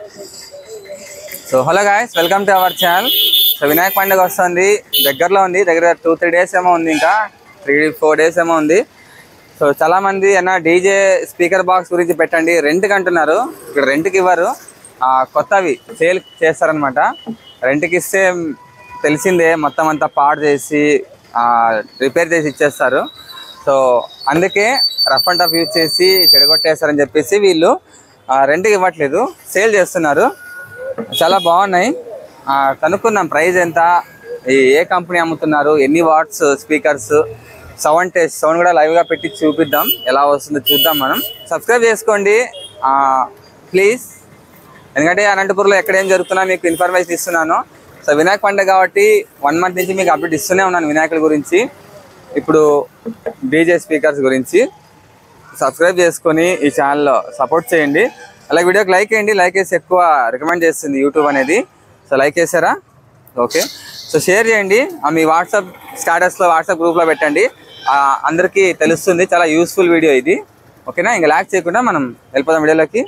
So hello guys welcome to our channel so Vinayaka పండుగ వస్తుంది దగ్గరలో ఉంది దగ్గర టూ త్రీ డేస్ ఏమో ఉంది ఇంకా త్రీ ఫోర్ డేస్ ఏమో ఉంది సో చాలా మంది అన్న డీజే స్పీకర్ బాక్స్ గురించి పెట్టండి రెంట్కి అంటున్నారు ఇక్కడ రెంట్కి ఇవ్వరు ఆ, కొత్తవి సేల్ చేస్తారనమాట రెంట్కి ఇస్తే తెలిసిందే మొత్తం అంతా పాడు చేసి రిపేర్ చేసి ఇచ్చేస్తారు సో అందుకే రఫ్ అండ్ టఫ్ యూజ్ చేసి చెడగొట్టేస్తారని చెప్పేసి వీళ్ళు ఆ, రెంట్కి ఇవ్వట్లేదు సేల్ చేస్తున్నారు చాలా బాగున్నాయి ఆ, కనుక్కున్నాం ప్రైస్ ఎంత ఈ ఏ కంపెనీ అమ్ముతున్నారు ఎన్ని watts speakers sound test sound కూడా లైవ్గా పెట్టి చూపిద్దాం ఎలా వస్తుందో చూద్దాం మనం సబ్స్క్రైబ్ చేసుకోండి ప్లీజ్ ఎందుకంటే అనంతపురంలో ఎక్కడ ఏం జరుగుతున్నా మీకు ఇన్ఫర్మేషన్ ఇస్తున్నాను సో వినాయక పండుగ కాబట్టి వన్ మంత్ నుంచి మీకు అప్డేట్ ఇస్తూనే ఉన్నాను వినాయకుడి గురించి ఇప్పుడు డీజే స్పీకర్స్ గురించి సబ్స్క్రైబ్ చేసుకొని ఈ ఛానల్లో సపోర్ట్ చేయండి అలాగే వీడియోకి లైక్ చేయండి లైక్ చేసి ఎక్కువ రికమెండ్ చేస్తుంది యూట్యూబ్ అనేది సో లైక్ చేశారా ఓకే సో షేర్ చేయండి ఆ మీ వాట్సాప్ స్టాటస్లో వాట్సాప్ గ్రూప్లో పెట్టండి ఆ, అందరికీ తెలుస్తుంది చాలా యూస్ఫుల్ వీడియో ఇది ఓకేనా ఇంకా లాక్ చేయకుండా మనం వెళ్ళిపోదాం వీడియోలోకి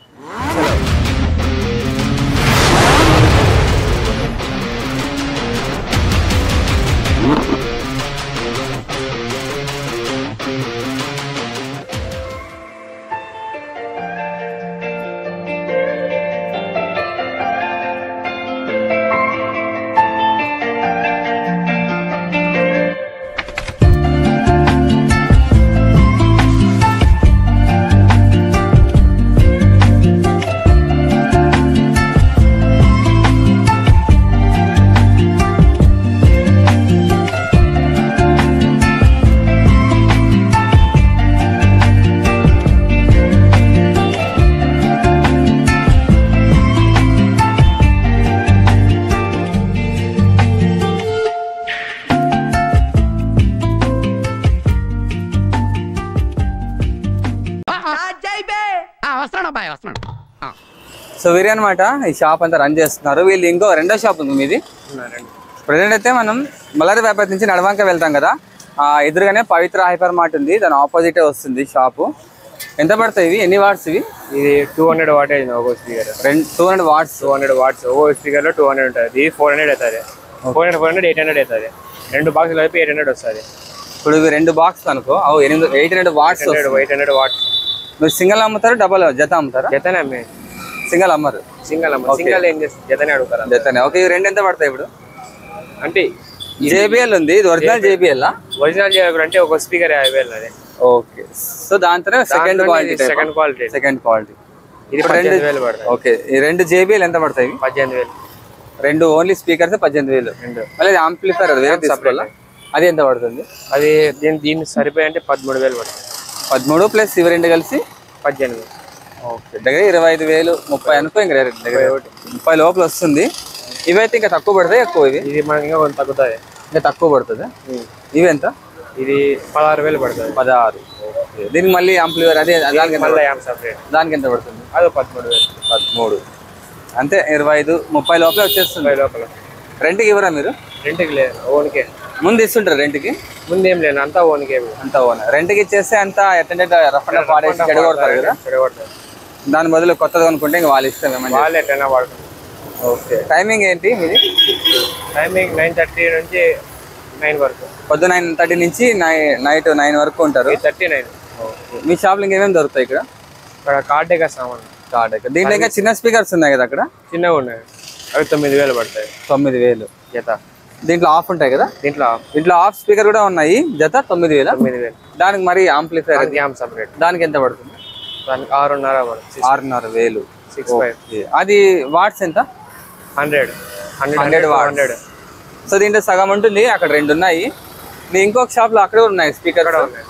వస్తున్నాడు అబ్బాయి వస్తున్నాడు ఆ. సో వీరే అనమాట ఈ షాప్ అంతా రన్ చేస్తున్నారు వీళ్ళు ఇంకో రెండో షాప్ ఉంది మీది ప్రజెంట్ అయితే మనం మల్లారి వ్యాపారి నుంచి నడవంక వెళ్తాం కదా ఆ ఎదురుగానే పవిత్ర హైపర్ మార్ట్ ఉంది దాని ఆపోజిటే వస్తుంది షాపు ఎంత పడతాయి ఇవి ఎన్ని వాట్స్ ఇవి ఇది టూ హండ్రెడ్ వాటేజ్ ఒక్కో స్పీకర్ రెండు two hundred watts two hundred watts ఒక్కో స్పీకర్ లో టూ హండ్రెడ్ ఉంటుంది ఇది ఫోర్ హండ్రెడ్ అవుతుంది four hundred four hundred eight hundred అవుతుంది రెండు బాక్స్ కలిపి ఎయిట్ హండ్రెడ్ వస్తుంది ఇప్పుడు ఇవి రెండు బాక్స్ అనుకో అవు ఎనిమిది eight hundred watts hundred eight hundred watts మీరు సింగిల్ అమ్ముతారు డబల్ జత అమ్ముతారా జతనే అమ్మే సింగిల్ అమ్మరు సింగల్ అమ్మ సింగల్ ఏం చేస్తుంది జతనే అడుగుతారు అందరూ. జతనే ఓకే ఇవి రెండు ఎంత పడతాయి ఇప్పుడు అంటే జేబిఎల్ ఉంది ఇది ఒరిజినల్ జేబిఎల్ ఒరిజినల్ చేయాలంటే ఒక స్పీకర్ యాభై వేలు అది ఓకే సో దాంతో second quality second quality second quality ఇది పద్దెనిమిది వేలు పడుతుంది ఓకే ఈ రెండు జేబిఎల్ ఎంత పడతాయి ఇవి? పద్దెనిమిది వేలు రెండు ఓన్లీ స్పీకర్స్ పద్దెనిమిది వేలు మళ్ళీ అది ఆంప్లిఫైర్ అది వేరే తీసుకోవాలా అది ఎంత పడుతుంది అది దీని దీన్ని సరిపోయి అంటే పదమూడు వేలు పడుతుంది పదమూడు ప్లస్ ఇవి రెండు కలిసి పద్దెనిమిది ఓకే దగ్గర ఇరవై ఐదు వేలు ముప్పై అనుకో ఇంకా దగ్గర దగ్గర ముప్పై లోపల వస్తుంది ఇవైతే ఇంకా తక్కువ పడతాయి ఎక్కువ ఇవి ఇది మనకి ఇంకా కొంత తగ్గుతుంది ఇంకా తక్కువ పడుతుంది ఇవి ఎంత ఇది పదహారు వేలు పడుతుంది పదహారు ఓకే. దీనికి మళ్ళీ ఆంప్లిఫైర్ అదే దానికి ఎంత మళ్ళీ యామ్ సపరేట్ దానికి ఎంత పడుతుంది అది పదమూడు వేలు పదమూడు అంతే ఇరవై ఐదు ముప్పై లోపల వచ్చేస్తుంది ముప్పై లోపల రెంట్కి ఇవ్వరా మీరు రెంట్కి లేదు ఓన్కే ముందు ఇస్తుంటారు రెంట్కి ముందు ఏం లేదు అంతా ఓన్కే అంత ఓన్ రెంట్కి ఇచ్చేస్తే అంత ఎట్టంటే రఫ్ అండ్ పాడేసి చెడగొడతారు కదా చెడగొడతారు దాని బదులు కొత్తది కొనుక్కుంటే ఇంకా వాళ్ళు ఇష్టం ఏమని వాళ్ళు ఎట్లయినా వాడుకుంటారు ఓకే టైమింగ్ ఏంటి మీది టైమింగ్ నైన్ థర్టీ నుంచి నైన్ వరకు పొద్దు నైన్ థర్టీ నుంచి నై నైట్ నైన్ వరకు ఉంటారు ఎయిట్ థర్టీ నైన్ మీ షాప్లో ఇంకేమేమి దొరుకుతాయి ఇక్కడ ఇక్కడ కార్డే సామాన్ కార్డ్ ఇక్కడ దీంట్లో ఇంకా చిన్న స్పీకర్స్ ఉన్నాయి కదా అక్కడ చిన్నగా ఉన్నాయి అవి తొమ్మిది వేలు పడతాయి తొమ్మిది వేలు జత దీంట్లో ఆఫ్ ఉంటాయి కదా దీంట్లో దీంట్లో ఆఫ్ స్పీకర్ కూడా ఉన్నాయి జత తొమ్మిది వేల తొమ్మిది వేలు దానికి మరి ఆంప్లిఫైర్ దానికి యామ్ సపరేట్ దానికి ఎంత పడుతుంది దానికి ఆరున్నర పడుతుంది ఆరున్నర వేలు సిక్స్ ఫైవ్ ఓకే. అది వాట్స్ ఎంత hundred hundred hundred hundred watts. Hundred so దీంట్లో సగం ఉంటుంది అక్కడ రెండు ఉన్నాయి మీ ఇంకొక షాప్ లో అక్కడే ఉన్నాయి స్పీకర్ ఇక్కడ ఉన్నాయి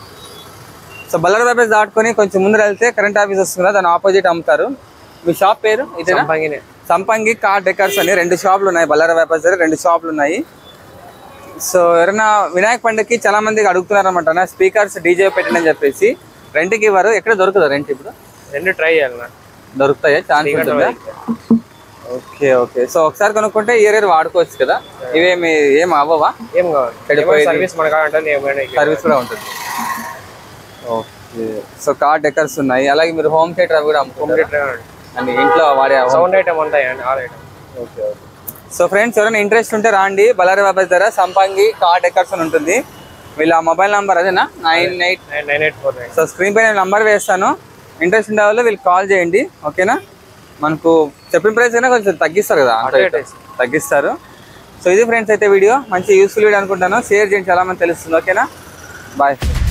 సో బల్లర్ ఆఫీస్ దాటుకొని కొంచెం ముందు వెళ్తే కరెంట్ ఆఫీస్ వస్తుంది కదా దాని ఆపోజిట్ అమ్ముతారు మీ షాప్ పేరు ఇదేనా సంపంగినే సంపంగి కార్ డెకర్స్ అని రెండు షాపులు ఉన్నాయి బల్లార వ్యాపారి దగ్గర రెండు షాపులు ఉన్నాయి సో ఎవరైనా వినాయక పండుగకి చాలా మంది అడుగుతున్నారు అనమాట స్పీకర్స్ డీజే పెట్టండి చెప్పేసి రెంట్కి ఇవ్వరు ఎక్కడ దొరుకుతుంది రెంట్ ఇప్పుడు రెండు ట్రై చేయాలి నా దొరుకుతాయా ఛాన్స్ ఉంటుందా ఓకే ఓకే సో ఒకసారి కొనుక్కుంటే ఇయర్ ఇయర్ వాడుకోవచ్చు కదా ఇవేమి ఏం అవ్వవా ఏం కావాలి చెడిపోయేది. సర్వీస్ మన కావాలంటే ఏమైనా ఇక్కడ సర్వీస్ కూడా ఉంటుంది ఓకే సో కార్ డెకర్స్ ఉన్నాయి అలాగే మీరు హోమ్ థియేటర్ అవి కూడా అమ్ముకుంటారు కంప్లీట్ అని ఇంట్లో వాడే సౌండ్ ఐటమ్ ఉంటాయండి all item okay okay so friends ఎవరైనా ఇంట్రెస్ట్ ఉంటే రాండి బలారి బాబాయ్ దగ్గర సంపంగి కార్ డెకర్స్ అని ఉంటుంది వీళ్ళ మొబైల్ నంబర్ అదేనా nine eight nine nine eight four nine so screen పైన నంబర్ వేస్తాను ఇంట్రెస్ట్ ఉండే వాళ్ళు వీళ్ళు కాల్ చేయండి ఓకేనా మనకు చెప్పిన ప్రైస్ అయినా కొంచెం తగ్గిస్తారు కదా అంత Rate రేట్ తగ్గిస్తారు సో ఇది ఫ్రెండ్స్ అయితే వీడియో మంచి యూస్ఫుల్ వీడియో అనుకుంటాను షేర్ చేయండి చాలా మంది తెలుస్తుంది ఓకేనా బాయ్